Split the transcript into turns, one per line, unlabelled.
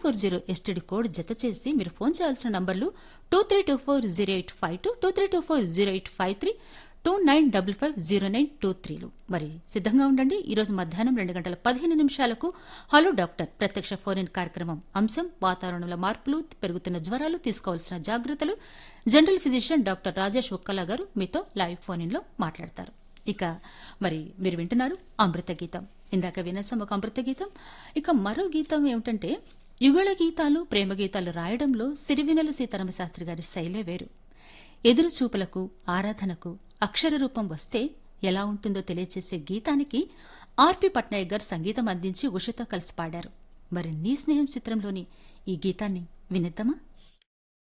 four zero STD code జత చేసి మీరు ఫోన్ చేయాల్సిన నంబర్లు two three two four zero eight five two two three two four zero eight five three two nine double five zero nine two త్రీలు మరి సిద్ధంగా ఉండండి ఈరోజు మధ్యాహ్నం రెండు గంటల పదిహేను నిమిషాలకు హలో డాక్టర్ ప్రత్యక్ష ఫోన్ ఇన్ కార్యక్రమం అంశం వాతావరణంలో మార్పులు పెరుగుతున్న జ్వరాలు తీసుకోవాల్సిన జాగ్రత్తలు general physician doctor Rajesh Ukkala గారు మీతో లైవ్ ఫోన్ ఇన్లో మాట్లాడతారు ఇక మరి మీరు వింటున్నారు అమృత గీతం ఇందాక వినసం ఒక అమృత గీతం ఇక మరో గీతం ఏమిటంటే యుగళ గీతాలు ప్రేమ గీతాలు రాయడంలో సిరివినల సీతారామ శాస్త్రి గారి శైలే వేరు ఎదురు చూపులకు ఆరాధనకు అక్షర రూపం వస్తే ఎలా ఉంటుందో తెలియచేసే గీతానికి ఆర్పి పట్నాయక్ గారు సంగీతం అందించి ఉషతో కలిసి పాడారు మరి నీ స్నేహం చిత్రంలోని ఈ గీతాన్ని వినిద్దామా